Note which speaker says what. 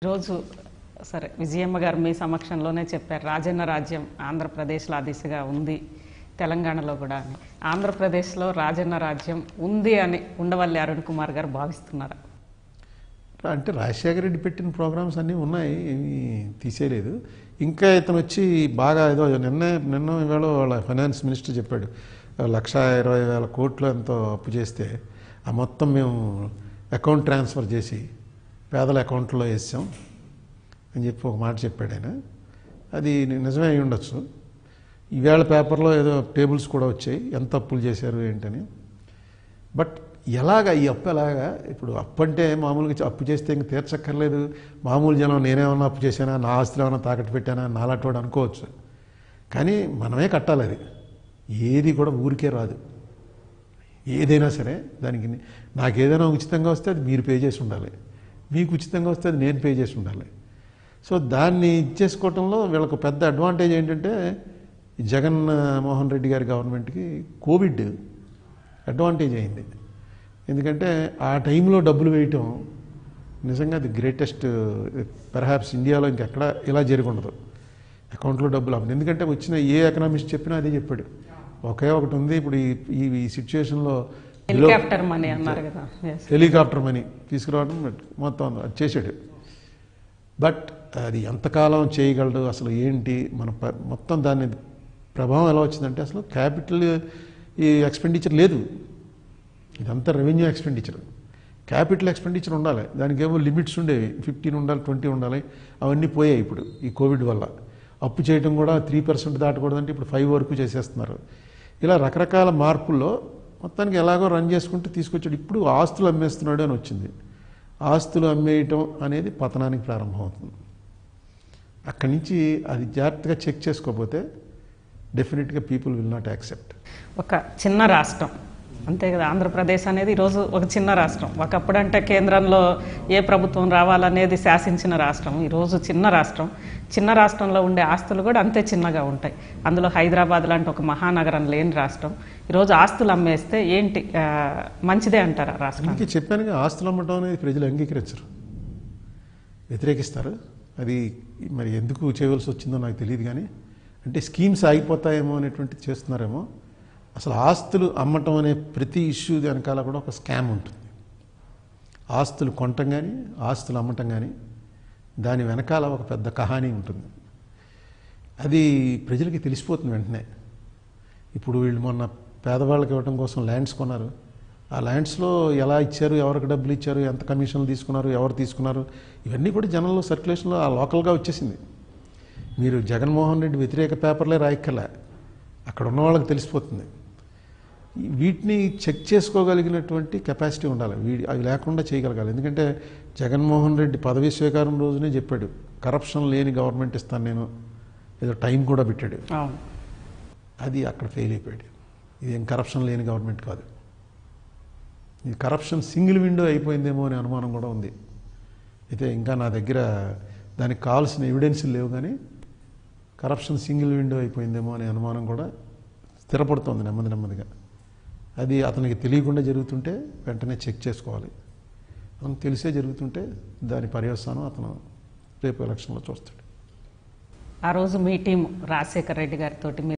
Speaker 1: ఈరోజు సరే విజయమ్మ గారు మీ సమక్షంలోనే చెప్పారు రాజన్న రాజ్యం ఆంధ్రప్రదేశ్లో ఆ దిశగా ఉంది తెలంగాణలో కూడా అని ఆంధ్రప్రదేశ్లో రాజన్న రాజ్యం ఉంది అని ఉండవల్లి అరుణ్ కుమార్ గారు భావిస్తున్నారా
Speaker 2: అంటే రాజశేఖర రెడ్డి పెట్టిన ప్రోగ్రామ్స్ అన్నీ ఉన్నాయి ఏమీ తీసేయలేదు ఇంకా ఇతను వచ్చి బాగా ఏదో నిన్న నిన్న ఇవాళ వాళ్ళ ఫైనాన్స్ మినిస్టర్ చెప్పాడు లక్ష ఇరవై వేల కోట్లు ఎంతో అప్పు చేస్తే ఆ మొత్తం మేము అకౌంట్ ట్రాన్స్ఫర్ చేసి పేదల అకౌంట్లో వేసాం అని చెప్పి ఒక మాట చెప్పాడు ఆయన అది నిజమే అయి ఉండొచ్చు ఈవేళ పేపర్లో ఏదో టేబుల్స్ కూడా వచ్చాయి ఎంత అప్పులు చేశారు ఏంటని బట్ ఎలాగ ఈ అప్పు ఎలాగా ఇప్పుడు అప్పు అంటే మామూలుగా అప్పు చేస్తే ఇంక తీర్చక్కర్లేదు మామూలు జనం నేనేమన్నా అప్పు చేశానా నా ఆస్తులు ఏమన్నా తాకట్టు పెట్టానా నాలాంటి అనుకోవచ్చు కానీ మనమే కట్టాలి అది ఏది కూడా ఊరికే రాదు ఏదైనా సరే దానికి నాకు ఏదైనా ఉచితంగా వస్తే అది మీరు పే చేసి ఉండాలి మీకు ఉచితంగా వస్తే అది నేను పే చేసి ఉండాలి సో దాన్ని ఇచ్చేసుకోవటంలో వీళ్ళకు పెద్ద అడ్వాంటేజ్ ఏంటంటే ఈ జగన్ మోహన్ రెడ్డి గారి గవర్నమెంట్కి కోవిడ్ అడ్వాంటేజ్ అయింది ఎందుకంటే ఆ టైంలో డబ్బులు వేయటం నిజంగా అది గ్రేటెస్ట్ పెర్హాప్స్ ఇండియాలో ఇంకెక్కడ ఇలా జరిగి ఉండదు అకౌంట్లో డబ్బులు అవ్వదు ఎందుకంటే వచ్చిన ఏ ఎకనామిస్ట్ చెప్పినా అదే చెప్పాడు ఒకే ఒకటి ఉంది ఇప్పుడు ఈ ఈ ఈ సిచ్యువేషన్లో
Speaker 1: హెలికాప్టర్ మనీ అన్నారు కదా Yes.
Speaker 2: హెలికాప్టర్ మనీ తీసుకురావడం మొత్తం అది చేశాడు బట్ అది ఎంతకాలం చేయగలడు అసలు ఏంటి మన ప- మొత్తం దాని ప్రభావం ఎలా వచ్చిందంటే అసలు క్యాపిటల్ ఈ ఎక్స్పెండిచర్ లేదు ఇదంతా రెవెన్యూ ఎక్స్పెండిచర్ క్యాపిటల్ ఎక్స్పెండిచర్ ఉండాలి దానికి ఏమో లిమిట్స్ ఉండేవి ఫిఫ్టీన్ ఉండాలి ట్వంటీ ఉండాలి అవన్నీ పోయాయి ఇప్పుడు ఈ కోవిడ్ వల్ల అప్పు చేయడం కూడా త్రీ పర్సెంట్ దాటకూడదంటే ఇప్పుడు ఫైవ్ వరకు చేసేస్తున్నారు ఇలా రకరకాల మార్పుల్లో మొత్తానికి ఎలాగో రన్ చేసుకుంటూ తీసుకొచ్చాడు ఇప్పుడు ఆస్తులు అమ్మేస్తున్నాడు అని వచ్చింది ఆస్తులు అమ్మేయటం అనేది పతనానికి ప్రారంభమవుతుంది అక్కడి నుంచి అది జాగ్రత్తగా చెక్ చేసుకోకపోతే డెఫినెట్గా పీపుల్ విల్ నాట్ యాక్సెప్ట్
Speaker 1: ఒక చిన్న రాష్ట్రం అంతే కదా ఆంధ్రప్రదేశ్ అనేది ఈరోజు ఒక చిన్న రాష్ట్రం ఒకప్పుడు అంటే కేంద్రంలో ఏ ప్రభుత్వం రావాలనేది శాసించిన రాష్ట్రం ఈరోజు చిన్న రాష్ట్రం చిన్న రాష్ట్రంలో ఉండే ఆస్తులు కూడా అంతే చిన్నగా ఉంటాయి అందులో హైదరాబాద్ లాంటి ఒక మహానగరం లేని రాష్ట్రం ఈరోజు ఆస్తులు అమ్మేస్తే ఏంటి ఆ, మంచిదే అంటారా రాష్ట్రం
Speaker 2: అందుకే చెప్పానుగా ఆస్తులు అమ్మటం అనేది ప్రజలు అంగీకరించరు వ్యతిరేకిస్తారు అది మరి ఎందుకు చేయవలసి వచ్చిందో నాకు తెలియదు కానీ అంటే స్కీమ్స్ ఆగిపోతాయేమో అనేటువంటిది చేస్తున్నారేమో అసలు ఆస్తులు అమ్మటం అనే ప్రతి ఇష్యూ వెనకాల కూడా ఒక స్కామ్ ఉంటుంది ఆస్తులు కొనటం కానీ ఆస్తులు అమ్మటం కానీ దాని వెనకాల ఒక పెద్ద కహానీ ఉంటుంది అది ప్రజలకి తెలిసిపోతుంది వెంటనే ఇప్పుడు వీళ్ళు మొన్న పేదవాళ్ళకి ఇవ్వడం కోసం ల్యాండ్స్ కొన్నారు ఆ ల్యాండ్స్లో ఎలా ఇచ్చారు ఎవరికి డబ్బులు ఇచ్చారు ఎంత కమిషన్లు తీసుకున్నారు ఎవరు తీసుకున్నారు ఇవన్నీ కూడా జనంలో సర్క్యులేషన్లో ఆ లోకల్గా వచ్చేసింది మీరు జగన్మోహన్ రెడ్డి వ్యతిరేక పేపర్లే రాయక్కర్లే అక్కడ ఉన్న వాళ్ళకి తెలిసిపోతుంది ఈ వీటిని చెక్ చేసుకోగలిగినటువంటి కెపాసిటీ ఉండాలి వీడి అవి లేకుండా చేయగలగాలి ఎందుకంటే జగన్మోహన్ రెడ్డి పదవీ స్వీకారం రోజునే చెప్పాడు కరప్షన్ లేని గవర్నమెంట్ ఇస్తాను నేను ఏదో టైం కూడా పెట్టాడు
Speaker 1: అవును
Speaker 2: అది అక్కడ ఫెయిల్ అయిపోయాడు ఇది ఏం కరప్షన్ లేని గవర్నమెంట్ కాదు ఇది కరప్షన్ సింగిల్ విండో అయిపోయిందేమో అనే అనుమానం కూడా ఉంది అయితే ఇంకా నా దగ్గర దానికి కావాల్సిన ఎవిడెన్స్ లేవు కానీ కరప్షన్ సింగిల్ విండో అయిపోయిందేమో అనే అనుమానం కూడా స్థిరపడుతోంది నెమ్మది నెమ్మదిగా అది అతనికి తెలియకుండా జరుగుతుంటే వెంటనే చెక్ చేసుకోవాలి అతనికి తెలిసే జరుగుతుంటే దాని పర్యవసానం అతను రేపు ఎలక్షన్లో చూస్తాడు
Speaker 1: ఆ రోజు మీ టీం రాజశేఖర్ రెడ్డి గారితో